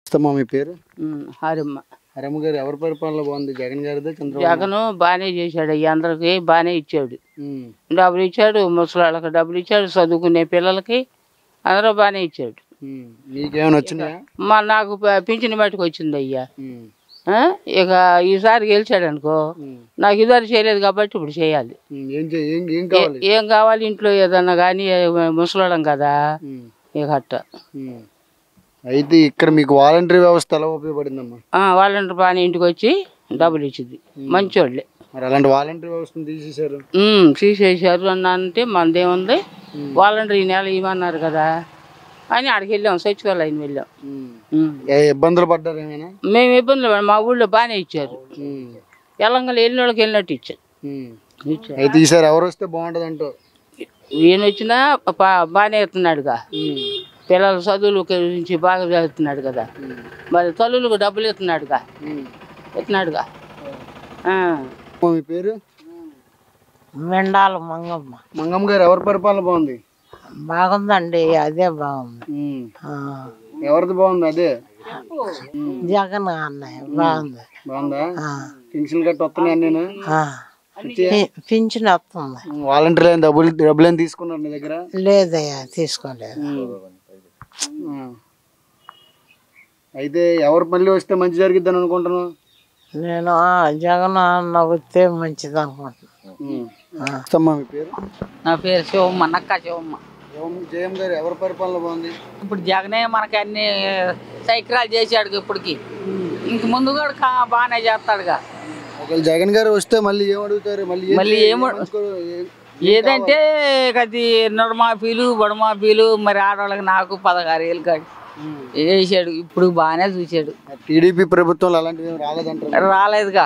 ఇస్తామా మీ పేరు హరిమ్మ హరమ్మ గారు ఎవరి పరిపాలన బాగుంది జగన్ గారిదే చంద్రబాబు జగన్ బాగానే చేశాడు అయ్యి అందరికి బాగానే ఇచ్చాడు ఉమ్, డబ్బులు ఇచ్చాడు ముసలాళ్ళకి డబ్బులు ఇచ్చాడు చదువుకునే పిల్లలకి అందరూ బాగానే ఇచ్చాడు ఉమ్. మీకేమైనా వచ్చినాయా మా నాకు ప- పింఛన్ మట్టుకు వచ్చింది అయ్యా ఉమ్, ఆ? ఇక ఈసారి గెలిచాడు అనుకో ఉమ్, నాకు ఇదారు చేయలేదు కాబట్టి ఇప్పుడు చేయాలి ఉమ్. ఏం చే- ఏం ఏం కావాలి ఏం కావాలి ఇంట్లో ఏదన్నా కానీ ముసలాడం కదా ఉమ్, ఇక అట్ట ఉమ్. అయితే ఇక్కడ మీకు వాలంటరీ వ్యవస్థ ఎలా ఉపయోగపడిందమ్మా వాళ్ళంటారు బాగానే ఇంటికి వచ్చి డబ్బులు ఇచ్చింది మంచోళ్ళే మరి అలాంటి వాలంటరీ వ్యవస్థను తీసేశారు ఉమ్, తీసేశారు అన్న అంటే మనదేముంది వాళ్ళంటారు ఈ నెల ఇవ్వన్నారు కదా అని ఆడికి వెళ్ళాం సచివాలయం వెళ్ళాం ఉమ్. ఉమ్. ఏ ఇబ్బందులు పడ్డారు ఏమైనా మేము ఇబ్బందులు పడ- మా ఊళ్ళో బాగానే ఇచ్చారు ఉమ్, తెలంగాణ వెళ్ళిన వాళ్ళకి వెళ్ళినట్టు ఇచ్చారు ఉమ్. ఇచ్చారు అయితే ఈసారి ఎవరు వస్తే బాగుంటుంది అంటూ ఈయన వచ్చినా బా- బాగానే ఇస్తున్నాడుగా పిల్లల చదువుల గురించి బాగా చదువుతున్నాడు కదా మరి తల్లులకు డబ్బులు ఇస్తున్నాడుగా ఇస్తున్నాడుగా ఆ. మీ పేరు మెండాల మంగమ్మ మంగమ్మ గారు ఎవరి పరిపాలన బాగుంది బాగుందండి అదే బాగుంది ఉమ్. ఆ, ఎవరిది బాగుంది అదే జగన్ అన్నయ్య బాగుంది బాగుందా ఆ, పెన్షన్ గట్ట వస్తున్నాయి నేను ఆ. పి- పింఛన్ వస్తుంది వాలంటీర్ అయిన డబ్బులు డబ్బులు ఏం తీసుకున్నారు నీ దగ్గర లేదయ్యా తీసుకోలేదు ఆ. అయితే ఎవరు మళ్ళీ వస్తే మంచి జరిగిద్దని అనుకుంటున్నావు నేను ఆ, జగన్ అన్న వస్తే మంచిది అనుకుంటున్నాను ఉమ్. ఆ. ఇస్తామ్మా మీ పేరు నా పేరు శివమ్మ నక్క శివమ్మ జయం- జయం గారు ఎవరి పరిపాలన బాగుంది ఇప్పుడు జగనే మనకి అన్ని సైకిరాలు చేశాడు ఇప్పటికి ఇంక ముందు కూడా కా- బాగానే చేస్తాడుగా ఒకవేళ జగన్ గారు వస్తే మళ్ళీ ఏం అడుగుతారు మళ్ళీ ఏం మళ్ళీ చేయాలి? ఏం అడు- మంచుకో- ఏ- ఏదంటే అది నడుమాఫీలు బడుమాఫీలు మరి ఆడవాళ్ళకి నాకు పదహారు ఏళ్ళు కాదు ఉమ్. వేసాడు ఇప్పుడు బాగానే చూశాడు టీడీపీ ప్రభుత్వంలో అలాంటివి ఏం రాలేదంటారు రాలేదుగా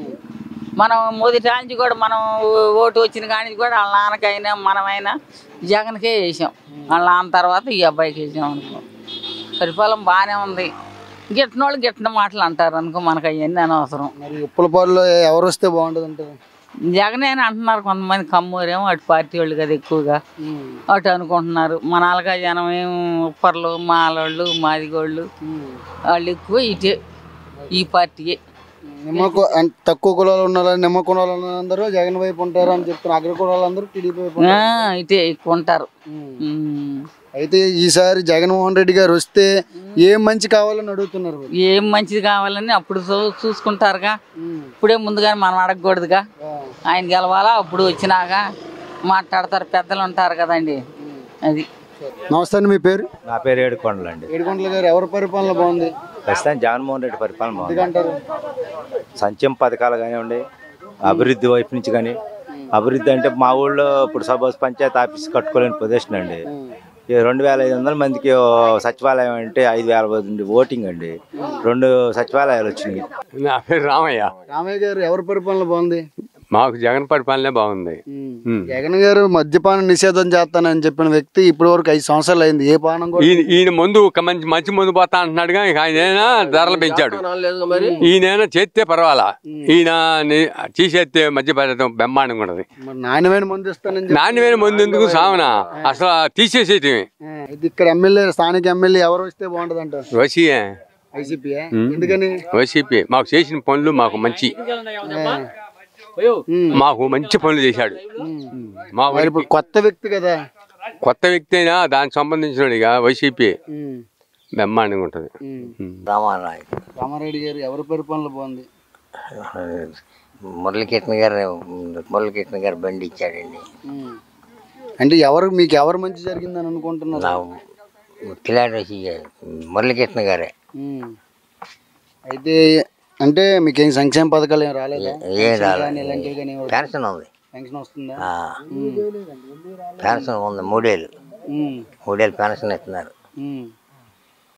మనం మొదటి నుంచి కూడా మనం ఓటు వచ్చిన కానీ కూడా వాళ్ళ నాన్నకైనా మనమైనా జగన్కే వేసాం వాళ్ళ నాన్న తర్వాత ఈ అబ్బాయికి వేసాం అనుకో పరిపాలన బాగానే ఉంది గిట్టిన వాళ్ళు గిట్టిన మాటలు అంటారు అనుకో మనకు అవన్నీ అనవసరం మరి ఉప్పలపాడులో ఎవరు వస్తే బాగుంటుంది అంటారు జగనే అని అంటున్నారు కొంతమంది కమ్మూరేమో అటు పార్టీ వాళ్ళు కదా ఎక్కువగా అటు అనుకుంటున్నారు మన ఆలగా జనం ఏం ఉప్పర్లు మాలోళ్ళు మాదిగోళ్ళు వాళ్ళు ఎక్కువ ఇటే ఈ పార్టీయే నిమ్మకు అన్- తక్కువ కులాలు ఉన్న వాళ్ళు, నిమ్మ కులాలు ఉన్న అందరూ జగన్ వైపు ఉంటారు అని చెప్తారు అగ్ర కులాలు అందరూ టీడీపీ వైపు ఆ, ఉంటారు. ఇటే ఎక్కువ ఉంటారు ఉమ్. ఉమ్. అయితే ఈసారి జగన్మోహన్ రెడ్డి గారు వస్తే ఏం మంచి కావాలని అడుగుతున్నారు మరి. ఏం మంచిది కావాలని అప్పుడు చూ- చూసుకుంటారుగా ఉమ్. ఇప్పుడే ముందుగానే మనం అడగకూడదుగా ఆ. ఆయన గెలవాలా అప్పుడు వచ్చినాక మాట్లాడతారు పెద్దలు ఉంటారు కదండి అది నమస్తే అండి మీ పేరు నా పేరు ఏడుకొండలండి ఏడుకొండల గారు ఎవరి పరిపాలన బాగుంది ప్రస్తుతం జగన్మోహన్ రెడ్డి పరిపాలన బాగుంది ఎందుకంటారు సంక్షేమ పథకాలు కానివ్వండి అభివృద్ధి వైపు నుంచి కానీ అభివృద్ధి అంటే మా ఊళ్ళో ఇప్పుడు సపోజ్ పంచాయతీ ఆఫీస్ కట్టుకోలేని పొజిషన్ అండి ఈ రెండు వేల ఐదు వందల మందికి ఓ సచివాలయం అంటే ఐదు వేల మంది ఓటింగ్ అండి రెండు సచివాలయాలు వచ్చినాయి నా పేరు రామయ్య రామయ్య గారు ఎవరి పరిపాలన బాగుంది మాకు జగన్ పరిపాలనే బాగుంది ఉమ్. జగన్ గారు మద్యపాన నిషేధం చేస్తానని చెప్పిన వ్యక్తి ఇప్పటి వరకు ఐదు సంవత్సరాలు అయింది ఏ పానం కూడా ఈయన ఈయన ముందు ఒక మంచి మంచి ముందు పోతా అంటున్నాడుగా ఇక ఆయన ధరలు పెంచాడు ఈయన చేస్తే పర్వాలా ఈయన ని- తీసేస్తే మధ్య పడటం బ్రహ్మాండంగా ఉన్నది మరి నాణ్యమైన మందు ఇస్తానని చెప్పి- నాణ్యమైన ముందు ఎందుకు సావన అసలు తీసేసేయటమే ఆ, ఇది ఇక్కడ ఎమ్మెల్యే స్థానిక ఎమ్మెల్యే ఎవరు వస్తే బాగుంటది అంటారు వసీయే వైసీపీ ఎందుకని వైసీపీ మాకు చేసిన పనులు మాకు మంచి ఉమ్. మాకు మంచి పనులు చేశాడు మా మరి ఇప్పుడు కొత్త వ్యక్తి కదా కొత్త వ్యక్తి అయినా దానికి సంబంధించినడిగా వైసీపీ ఉమ్. బ్రహ్మాండంగా ఉంటుంది ఉమ్. రామానాయుడు రామారెడ్డి గారు ఎవరి పరిపాలన బాగుంది మురళీకృష్ణ గారు మురళీకృష్ణ గారు బండి ఇచ్చాడండి ఉమ్. అంటే ఎవరు మీకు ఎవరు మంచి జరిగిందని అనుకుంటున్నారు నా కిలాడి మురళీకృష్ణ గారే ఉమ్. అయితే అంటే మీకు ఏం సంక్షేమ పథకాలు ఏం రాలేదా ఏ కానీ ఇలాంటివి కానీ ఏం పెన్షన్ ఉంది పెన్షన్ వస్తుందా ఆ, పెన్షన్ ఉంది మూడేళ్ళు ఉమ్. మూడేళ్ళు పెన్షన్ ఇస్తున్నారు ఉమ్.